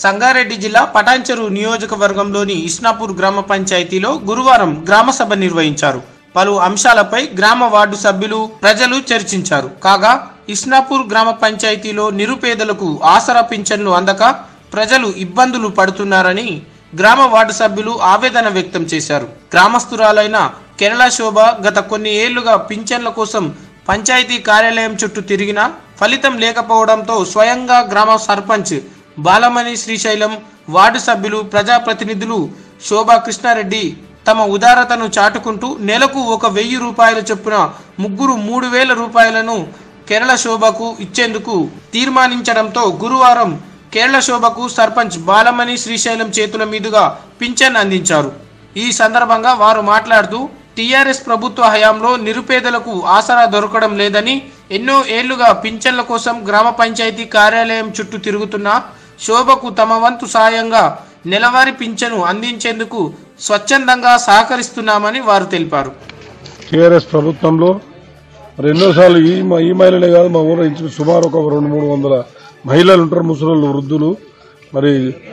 సంగారెడ్డి జిల్లా పటాన్చెరు నియోజకవర్గంలోని ఇస్నాపూర్ గ్రామ పంచాయతీలో గురువారం గ్రామ సభ నిర్వహించారు పలు అంశాలపై గ్రామ వార్డు సభ్యులు ప్రజలు చర్చించారు కాగా ఇస్నాపూర్ గ్రామ పంచాయతీలో నిరుపేదలకు ఆసరా పింఛన్లు అందక ప్రజలు ఇబ్బందులు పడుతున్నారని గ్రామ వార్డు సభ్యులు ఆవేదన వ్యక్తం చేశారు గ్రామస్తురాలైన కేరళ శోభ గత కొన్ని ఏళ్లుగా పింఛన్ల కోసం పంచాయతీ కార్యాలయం చుట్టూ తిరిగినా ఫలితం లేకపోవడంతో స్వయంగా గ్రామ సర్పంచ్ బాలమణి శ్రీశైలం వార్డు సభ్యులు ప్రజాప్రతినిధులు శోభా కృష్ణారెడ్డి తమ ఉదారతను చాటుకుంటూ నెలకు ఒక వెయ్యి రూపాయల చొప్పున ముగ్గురు మూడు వేల రూపాయలను కేరళ శోభకు ఇచ్చేందుకు తీర్మానించడంతో గురువారం కేరళ శోభకు సర్పంచ్ బాలమణి శ్రీశైలం చేతుల మీదుగా పింఛన్ అందించారు ఈ సందర్భంగా వారు మాట్లాడుతూ టీఆర్ఎస్ ప్రభుత్వ హయాంలో నిరుపేదలకు ఆసరా దొరకడం లేదని ఎన్నో ఏళ్లుగా పింఛన్ల కోసం గ్రామ పంచాయతీ కార్యాలయం చుట్టూ తిరుగుతున్న శోభకు తమ వంతు సాయంగా నెలవారీ పింఛను అందించేందుకు స్వచ్ఛందంగా సహకరిస్తున్నామని వారు తెలిపారు టీఆర్ఎస్ ప్రభుత్వంలో మరి ఎన్నోసార్లు ఈ మ- ఈ మహిళలే కాదు మా ఊళ్ళో ఇంచు సుమారు ఒక రెండు మూడు వందల మహిళలు ఉంటారు ముసలోళ్ళు వృద్ధులు మరి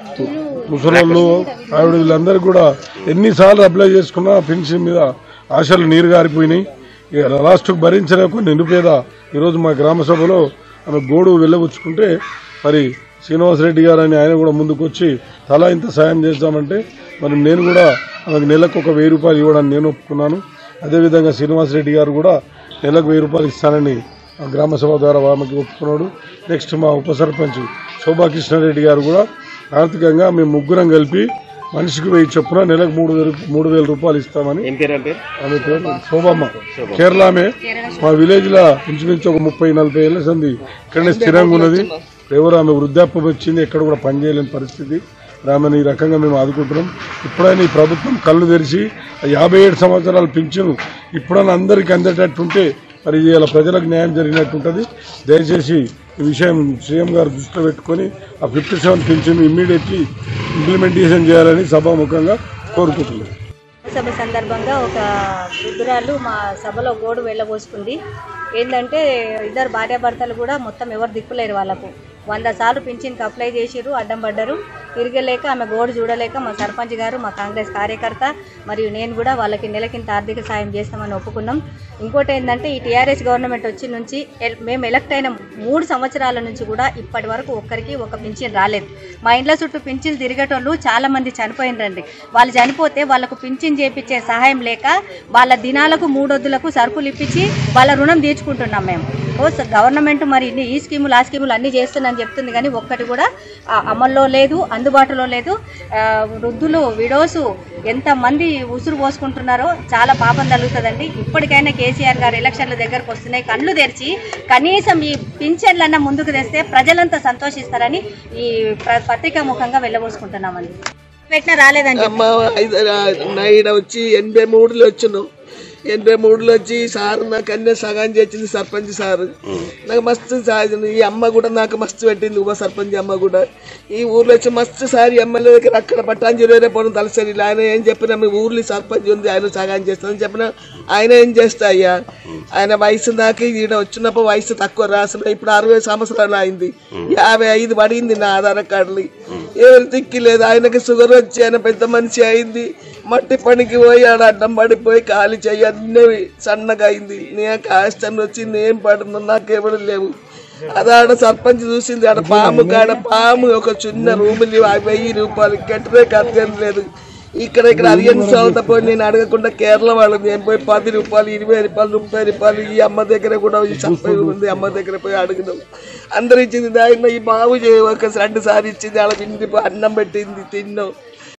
ముసలోళ్ళు ఆవిడ వీళ్ళందరికీ కూడా ఎన్నిసార్లు అప్లై చేసుకున్నా పెన్షన్ మీద ఆశలు నీరు గారిపోయినాయి ఇక లాస్ట్కు భరించలేక నిరుపేద ఈరోజు మా గ్రామ సభలో ఆమె గోడు వెళ్ళబుచ్చుకుంటే మరి శ్రీనివాసరెడ్డి గారు అని ఆయన కూడా ముందుకు వచ్చి తలా ఇంత సాయం చేద్దామంటే మరి నేను కూడా ఆమెకు నెలకు ఒక వెయ్యి రూపాయలు ఇవ్వడానికి నేను ఒప్పుకున్నాను అదేవిధంగా శ్రీనివాసరెడ్డి గారు కూడా నెలకు వెయ్యి రూపాయలు ఇస్తానని ఆ గ్రామ సభ ద్వారా ఆమెకి ఒప్పుకున్నాడు నెక్స్ట్ మా ఉప సర్పంచ్ శోభాకృష్ణారెడ్డి గారు కూడా ఆర్థికంగా మేము ముగ్గురం కలిపి మనిషికి వెయ్యి చొప్పున నెలకు మూడు వేలు మూడు వేల రూపాయలు ఇస్తామని ఆమె పేరు శోభమ్మ కేరళ ఆమె మా విలేజ్ లో ఇంచుమించు ఒక ముప్పై నలభై ఏళ్ళ సంది ఇక్కడనే స్థిరంగా ఉన్నది ఎవరు ఆమె వృద్ధాప్యం వచ్చింది ఎక్కడ కూడా పనిచేయలేని పరిస్థితి ఆమెను ఈ రకంగా మేము ఆదుకుంటున్నాం ఇప్పుడైనా ఈ ప్రభుత్వం కళ్ళు తెరిచి ఆ యాభై ఏడు సంవత్సరాల పింఛను ఇప్పుడైనా అందరికీ అందేటట్టు ఉంటే మరి ఇలా ప్రజలకు న్యాయం జరిగినట్టు ఉంటుంది దయచేసి ఈ విషయం సీఎం గారు దృష్టిలో పెట్టుకొని ఆ ఫిఫ్టీ సెవెన్ పింఛన్ ఇమ్మీడియట్లీ ఇంప్లిమెంటేషన్ చేయాలని సభాముఖంగా కోరుకుంటున్నాం సభ సందర్భంగా ఒక వృద్ధురాలు మా సభలో గోడు వెళ్ళబోసుకుంది ఏంటంటే ఇద్దరు భార్యాభర్తలు కూడా మొత్తం ఎవరు దిక్కులేరు వాళ్ళకు వంద సార్లు పింఛన్కి అప్లై చేసిర్రు అడ్డం పడ్డారు తిరగలేక ఆమె గోడు చూడలేక మా సర్పంచ్ గారు మా కాంగ్రెస్ కార్యకర్త మరియు నేను కూడా వాళ్ళకి నెలకింత ఆర్థిక సాయం చేస్తామని ఒప్పుకున్నాం ఇంకోటి ఏంటంటే ఈ టీఆర్ఎస్ గవర్నమెంట్ వచ్చి నుంచి ఎల్- మేము ఎలక్ట్ అయిన మూడు సంవత్సరాల నుంచి కూడా ఇప్పటి వరకు ఒక్కరికి ఒక పింఛన్ రాలేదు మా ఇంట్లో చుట్టూ పింఛన్ తిరిగేటోళ్ళు చాలా మంది చనిపోయినరండి వాళ్ళు చనిపోతే వాళ్ళకు పింఛన్ చేపించే సహాయం లేక వాళ్ళ దినాలకు మూడొద్దులకు సరుకులు ఇప్పించి వాళ్ళ రుణం తీర్చుకుంటున్నాం మేము ఓ స- గవర్నమెంట్ మరి ఇన్ని ఈ స్కీములు ఆ స్కీములు అన్ని చేస్తుందని చెప్తుంది కానీ ఒక్కటి కూడా ఆ, అమల్లో లేదు అందుబాటులో లేదు ఆ, వృద్ధులు విడోసు ఎంతమంది ఉసురు పోసుకుంటున్నారో చాలా పాపం తగులుతుందండి ఇప్పటికైనా కేసీఆర్ గారు ఎలక్షన్ల దగ్గరకు వస్తున్నాయి కళ్ళు తెరిచి కనీసం ఈ పింఛన్లన్నా ముందుకు తెస్తే ప్రజలంతా సంతోషిస్తారని ఈ ప్ర- పత్రికా ముఖంగా వెళ్ళబోసుకుంటున్నామని పెట్టినా రాలేదని చెప్పి. అమ్మ ఐదు నైడ వచ్చి ఎనభై మూడులో వచ్చినాం ఎనభై మూడులో వచ్చి సార్ నాకు అన్నీ సగం చేసింది సర్పంచ్ సార్ నాకు మస్తు సాధింది ఈ అమ్మ కూడా నాకు మస్తు పెట్టింది ఉప సర్పంచ్ అమ్మ కూడా ఈ ఊర్లో వచ్చి మస్తు సార్ ఎమ్మెల్యే దగ్గర అక్కడ పట్టాంజలి పోవడం తలసరి ఆయన ఏం చెప్పినా మీ ఊర్లో సర్పంచ్ ఉంది ఆయన సగం చేస్తానని చెప్పిన ఆయన ఏం చేస్తా అయ్యా ఆయన వయసు నాకు ఈడ వచ్చినప్పుడు వయసు తక్కువ రాసిన ఇప్పుడు అరవై సంవత్సరాలు అయింది యాభై ఐదు పడింది నా ఆధార్ కార్డులు ఎవరు దిక్కి లేదు ఆయనకి షుగర్ వచ్చి ఆయన పెద్ద మనిషి అయింది మట్టి పనికి పోయి ఆడ అడ్డం పడిపోయి కాలి చెయ్యి అన్నీ సన్నగా అయింది నేను కాస్తం వచ్చి నేను పడుతున్నా నాకెవరు లేవు అది ఆడ సర్పంచ్ చూసింది ఆడ పాము కాడ పాము ఒక చిన్న రూములు వెయ్యి రూపాయలు కట్టరే కట్టడం లేదు ఇక్కడ ఇక్కడ అరియన్ సౌత పోయి నేను అడగకుండా కేరళ వాళ్ళు నేను పోయి పది రూపాయలు ఇరవై రూపాయలు ముప్పై రూపాయలు ఈ అమ్మ దగ్గర కూడా ఈ సప్పై ఉంది అమ్మ దగ్గర పోయి అడిగినాం అందరు ఇచ్చింది దాని ఈ బాబు చే- ఒక రెండు సార్లు ఇచ్చింది ఆడ తిండి అన్నం పెట్టింది తిన్నాం